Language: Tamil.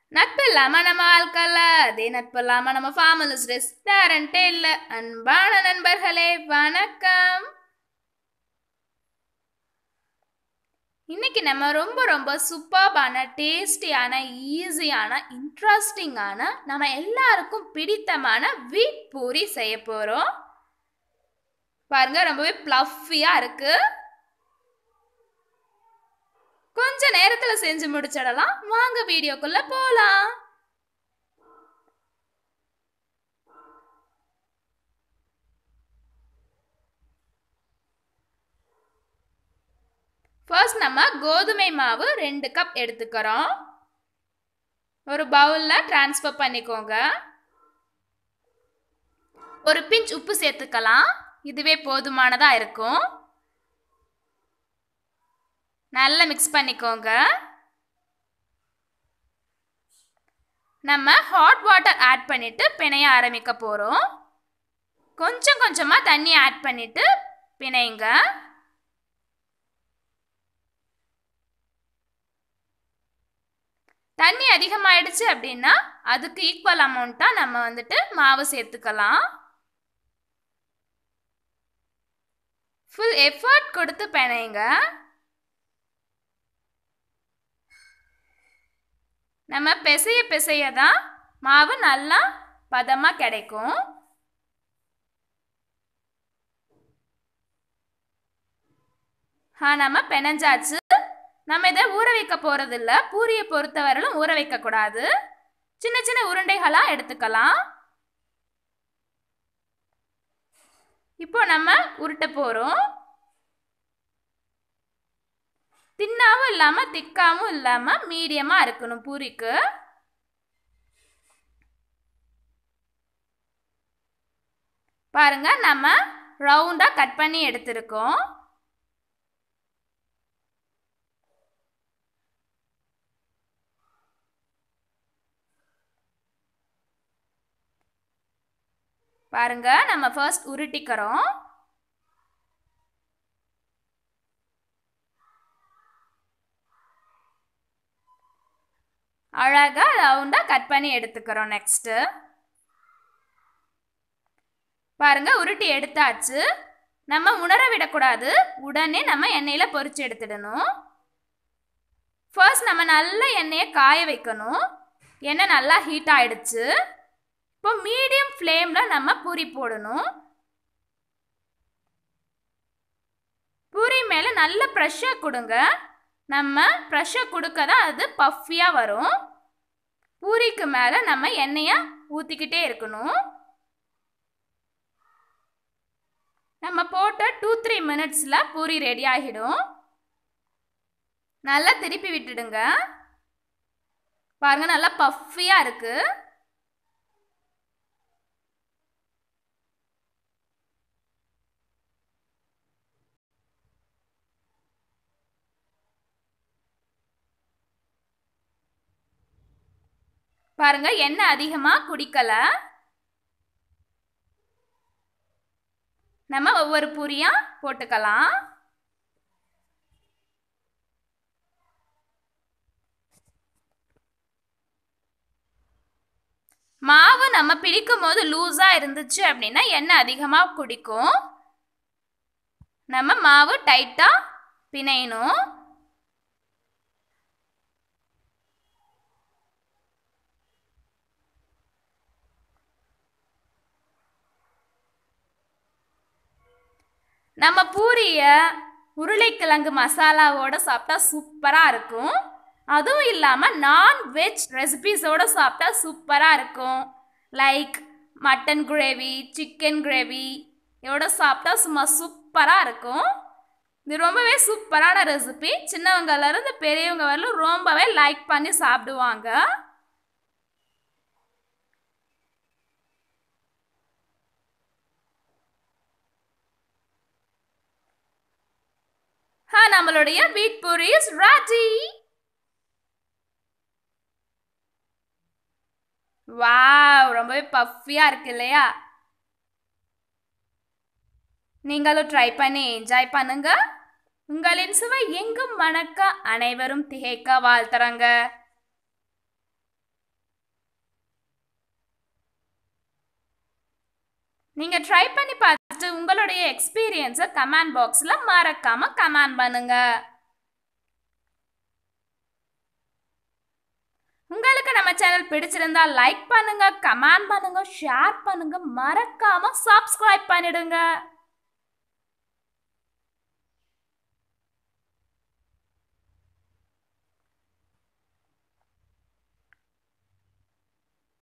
நட்பு இல்லாம நம்ம வாழ்க்கையில அதே நட்பு இல்லாம நம்ம ஃபார்மலிஸ்ட் ரெஸ்டாரண்டே இல்ல அன்பான நண்பர்களே வணக்கம் இன்னைக்கு நம்ம ரொம்ப ரொம்ப சூப்பர்பான டேஸ்டியான ஈஸியான இன்ட்ரெஸ்டிங்கான நம்ம எல்லாருக்கும் பிடித்தமான வீட் பூரி செய்ய போறோம் பாருங்க ரொம்பவே ப்ளஃபியா இருக்கு கொஞ்ச நேரத்துல செஞ்சு முடிச்சிடலாம் வாங்க வீடியோக்குள்ள போலாம் ஃபர்ஸ்ட் நம்ம கோதுமை மாவு ரெண்டு கப் எடுத்துக்கிறோம் ஒரு பவுலில் ட்ரான்ஸ்ஃபர் பண்ணிக்கோங்க ஒரு பிஞ்ச் உப்பு சேர்த்துக்கலாம் இதுவே போதுமானதாக இருக்கும் நல்லா மிக்ஸ் பண்ணிக்கோங்க நம்ம ஹாட் வாட்டர் ஆட் பண்ணிட்டு பிணைய ஆரம்பிக்க போகிறோம் கொஞ்சம் கொஞ்சமாக தண்ணி ஆட் பண்ணிட்டு பிணையுங்க தண்ணி அதிகமாயிடுச்சு அப்படின்னா அதுக்கு ஈக்குவல் அமௌண்ட்டாக நம்ம வந்துட்டு மாவு சேர்த்துக்கலாம் ஃபுல் எஃபர்ட் கொடுத்து பிணையுங்க நம்ம பிசைய பிசைய தான் மாவு நல்லா பதமாக கிடைக்கும் ஆ நம்ம பிணைஞ்சாச்சு நம்ம இதை ஊற வைக்க போகிறதில்ல பூரியை பொறுத்தவரையிலும் ஊற வைக்கக்கூடாது சின்ன சின்ன உருண்டைகளாக எடுத்துக்கலாம் இப்போ நம்ம உருட்ட போகிறோம் தின்னாவும் இல்லாமல் திக்காவும் இல்லாமல் மீடியமாக இருக்கணும் பூரிக்கு பாருங்க நம்ம ரவுண்டாக கட் பண்ணி எடுத்திருக்கோம் பாருங்க நம்ம ஃபர்ஸ்ட் உருட்டிக்கிறோம் அழகாக ரவுண்டாக கட் பண்ணி எடுத்துக்கிறோம் நெக்ஸ்ட்டு பாருங்க உருட்டி எடுத்தாச்சு நம்ம உணர விடக்கூடாது உடனே நம்ம எண்ணெயில் பொரிச்சு எடுத்துடணும் ஃபர்ஸ்ட் நம்ம நல்ல எண்ணெயை காய வைக்கணும் எண்ணெய் நல்லா ஹீட் ஆயிடுச்சு இப்போ மீடியம் ஃப்ளேமில் நம்ம பூரி போடணும் பூரி மேலே நல்ல ப்ரெஷர் கொடுங்க நம்ம ப்ரெஷர் கொடுக்க தான் அது பஃபியாக வரும் பூரிக்கு மேலே நம்ம எண்ணெயை ஊற்றிக்கிட்டே இருக்கணும் நம்ம போட்ட டூ த்ரீ மினிட்ஸில் பூரி ரெடி ஆகிடும் நல்லா திருப்பி விட்டுடுங்க பாருங்க நல்லா பஃபியாக இருக்குது பாருங்க எண்ணெய் அதிகமாக குடிக்கல நம்ம ஒவ்வொரு பூரியா போட்டுக்கலாம் மாவு நம்ம பிடிக்கும் போது லூஸாக இருந்துச்சு அப்படின்னா எண்ணெய் அதிகமாக குடிக்கும் நம்ம மாவு டைட்டாக பிணையணும் நம்ம பூரியை உருளைக்கிழங்கு மசாலாவோட சாப்பிட்டா சூப்பராக இருக்கும் அதுவும் இல்லாமல் நான்வெஜ் ரெசிபீஸோடு சாப்பிட்டா சூப்பராக இருக்கும் like mutton gravy chicken gravy இதோட சாப்பிட்டா சும்மா சூப்பராக இருக்கும் இது ரொம்பவே சூப்பரான ரெசிபி சின்னவங்கலேருந்து பெரியவங்க வரலும் ரொம்பவே லைக் பண்ணி சாப்பிடுவாங்க நம்மளுடைய வீட் பூரி இஸ் ரெடி வாவ் ரொம்பவே பஃபியாக இருக்கு இல்லையா நீங்களும் ட்ரை பண்ணி என்ஜாய் பண்ணுங்க உங்களின் சுவை எங்கும் மணக்க அனைவரும் திகைக்க வாழ்த்துறாங்க நீங்கள் ட்ரை பண்ணி பார்த்துட்டு உங்களுடைய எக்ஸ்பீரியன்ஸை கமெண்ட் பாக்ஸில் மறக்காமல் கமெண்ட் பண்ணுங்க உங்களுக்கு நம்ம சேனல் பிடிச்சிருந்தா லைக் பண்ணுங்க கமெண்ட் பண்ணுங்க ஷேர் பண்ணுங்க மறக்காம சப்ஸ்கிரைப் பண்ணிடுங்க